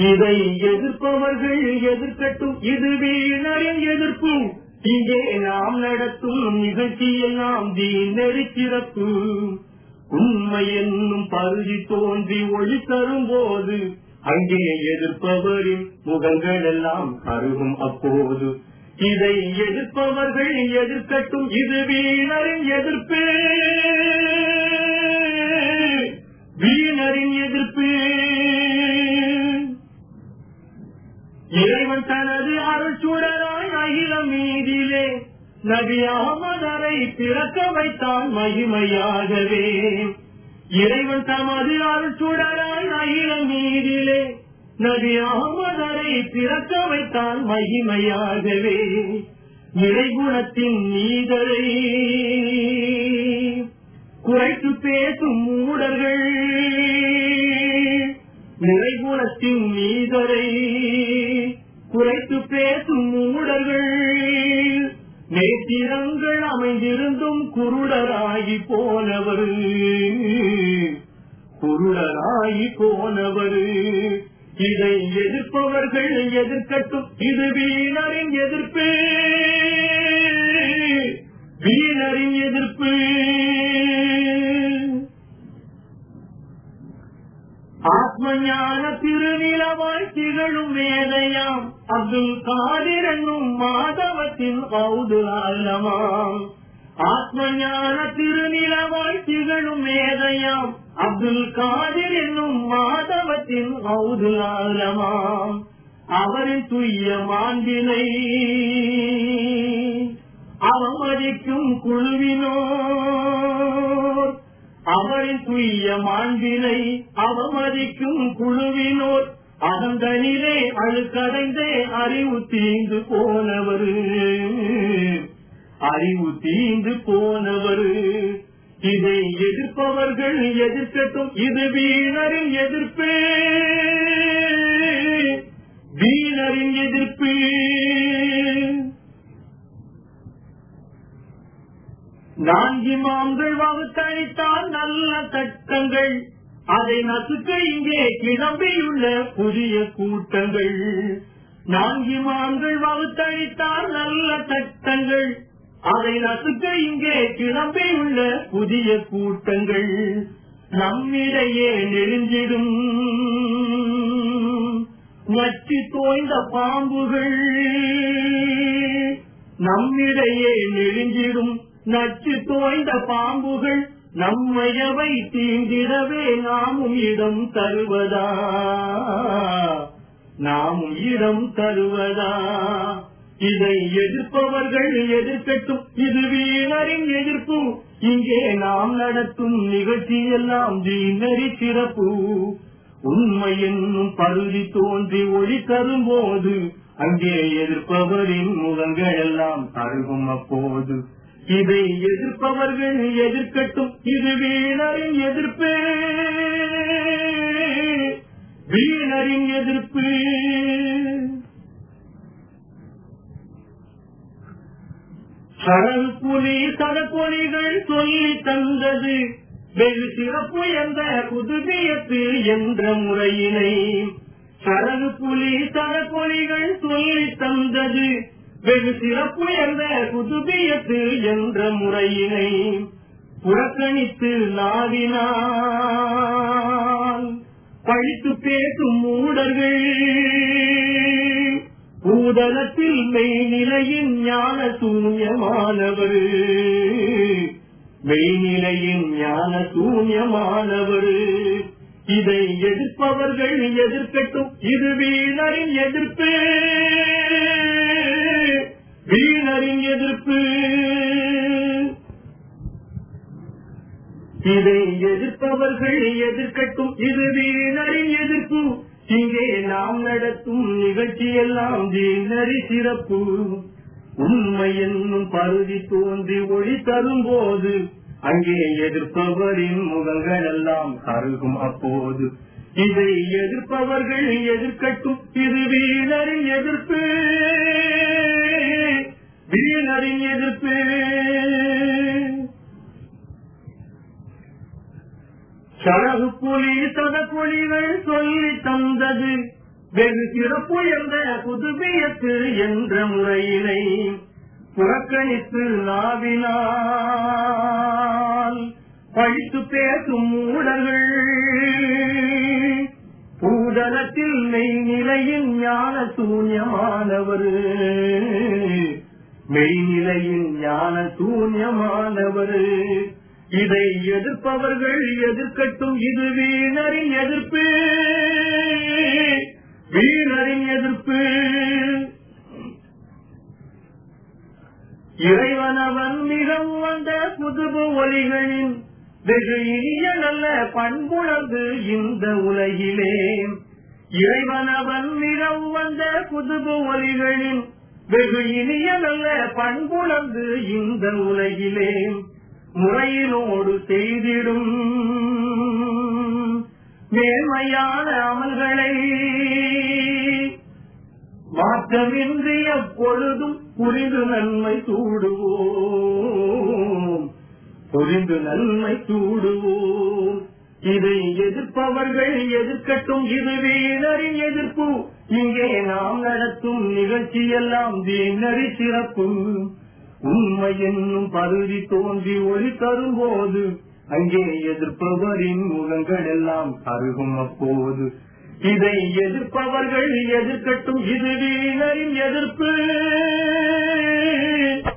இதை எதிர்ப்பவர்கள் எதிர்க்கட்டும் இது வீணரின் எதிர்ப்பு இங்கே நாம் நடத்தும் நிகழ்ச்சியில் நாம் தீனறி சிறப்பு உண்மை என்னும் பருதி தோன்றி ஒளி தரும் போது அங்கே எதிர்ப்பவரின் முகங்கள் எல்லாம் கருகும் அப்போது இதை எதிர்ப்பவர்கள் எதிர்க்கட்டும் இது வீணரின் எதிர்ப்பு வீணரின் எதிர்ப்பு இறைவன் தனது அருள்சுடராய் அகிலம் மீதிலே நபி அகமதரை பிறக்க வைத்தான் மகிமையாகவே இறைவன் தமது அருள்சுடராய் அகிலம் மீதிலே நபி அகமதரை பிறக்க வைத்தான் மகிமையாகவே நிறைகுணத்தின் நீதரை குறைத்து பேசும் மூடர்கள் நிறைகுணத்தின் நீதரை குறைத்து பேசும் மூடர்கள் நேத்திரங்கள் அமைந்திருந்தும் குருடராகி போனவர் குருடராகி போனவர் இதை எதிர்ப்பவர்கள் எதிர்க்கட்டும் இது வீணரின் எதிர்ப்பு வீணரின் எதிர்ப்பு ஆத்மஞான திருநிலவாய் திகழும் மேதையாம் அப்துல் காதிர் என்னும் மாதவத்தின் கௌது அல்லமாம் ஆத்மஞான திருநிலவாய் திகழும் மேதையாம் அப்துல் காதிர் என்னும் மாதவத்தின் கௌது அல்லமாம் அவரின் துய்ய மாண்பினை அவமதிக்கும் குழுவினோர் அவரின் துய்ய மாண்பினை அவமதிக்கும் குழுவினோர் அகந்தனிலே அழுக்கடைந்தே அறிவு தீந்து போனவர் அறிவு தீந்து போனவர் இதை எதிர்ப்பவர்கள் எதிர்க்கட்டும் இது வீணரின் எதிர்ப்பு வீணரின் எதிர்ப்பு நான்கிமாம்கள் வகுத்தளித்தால் நல்ல சட்டங்கள் அதை நசுக்க இங்கே கிளம்பியுள்ள புதிய கூட்டங்கள் நான்கிமாம்கள் வகுத்தளித்தால் நல்ல சட்டங்கள் அதை நசுக்க இங்கே கிளம்பியுள்ள புதிய கூட்டங்கள் நம்மிடையே நெருங்கிடும் நச்சு தோய்ந்த பாம்புகள் நம்மிடையே நெருங்கிடும் நச்சு தோய்ந்த பாம்புகள் நம்மையவை தீண்டிடவே நாமும் இடம் தருவதா நாமும் இடம் தருவதா இதை எதிர்ப்பவர்கள் எதிர்க்கட்டும் இது வீணரின் எதிர்ப்பு இங்கே நாம் நடத்தும் நிகழ்ச்சி எல்லாம் வீணறி சிறப்பு உண்மை என்னும் பருதி தோன்றி ஒளி தரும் போது அங்கே எதிர்ப்பவரின் முகங்கள் எல்லாம் தருகும் அப்போது இதை எதிர்ப்பவர்கள் எதிர்க்கட்டும் இது வீணரின் எதிர்ப்பு வீணரின் எதிர்ப்பு சரல் புலி சரப்பொலிகள் சொல்லி தந்தது வெகு சிறப்பு என்ற புதுவியத்து என்ற முறையினை சரகு புலி சரப்பொலிகள் சொல்லி தந்தது வெகு சிறப்பு என்ற புதுவியத்து என்ற முறையினை புறக்கணித்து நாவினால் பழித்து பேசும் மூடர்கள் பூதலத்தில் மெய்நிலையின் ஞான சூன்யமானவர் மெய்நிலையின் ஞான சூன்யமானவர் இதை எதிர்ப்பவர்கள் எதிர்க்கட்டும் இது வீணரின் எதிர்ப்பு வீணரின் எதிர்ப்பு இதை எதிர்ப்பவர்கள் எதிர்க்கட்டும் இது வீணரின் எதிர்ப்பு இங்கே நாம் நடத்தும் நிகழ்ச்சி எல்லாம் வீணறி சிறப்பு உண்மை என்னும் பருதி தோன்றி ஒளி தரும் போது அங்கே எதிர்ப்பவரின் முகங்கள் எல்லாம் கருகும் அப்போது இதை எதிர்ப்பவர்கள் எதிர்க்கட்டும் இது வீணரின் எதிர்ப்பு வீணரின் எதிர்ப்பு சரகு புலி சதப்புலிகள் சொல்லி தந்தது வெகு சிறப்பு என்ற புதுமையத்து என்ற முறையினை புறக்கணித்து நாவினால் பழித்து பேசும் மூடர்கள் பூதலத்தில் மெய்நிலையின் ஞான சூன்யமானவர் மெய்நிலையின் ஞான சூன்யமானவர் இதை எதிர்ப்பவர்கள் எதிர்க்கட்டும் இது வீணரின் எதிர்ப்பு வீணரின் எதிர்ப்பு இறைவனவன் மிகவும் வந்த புதுபு ஒலிகளின் வெகு இனிய நல்ல பண்புணர்ந்து இந்த உலகிலே இறைவனவன் மிகவும் வந்த புதுபு ஒலிகளின் வெகு இனிய நல்ல பண்புணர்ந்து இந்த உலகிலே முறையினோடு செய்திடும் மேன்மையான அமல்களை மாற்றமின்றி எப்பொழுதும் புரிந்து நன்மை சூடுவோம் புரிந்து நன்மை சூடுவோம் இதை எதிர்ப்பவர்கள் எதிர்க்கட்டும் இது வீணரின் எதிர்ப்பு இங்கே நாம் நடத்தும் நிகழ்ச்சியெல்லாம் வீணறி சிறப்பு உண்மை என்னும் பருதி தோன்றி ஒளி தரும்போது அங்கே எதிர்ப்பவரின் முகங்கள் எல்லாம் கருகும் அப்போது இதை எதிர்ப்பவர்கள் எதிர்க்கட்டும் இது வீணரின் எதிர்ப்பு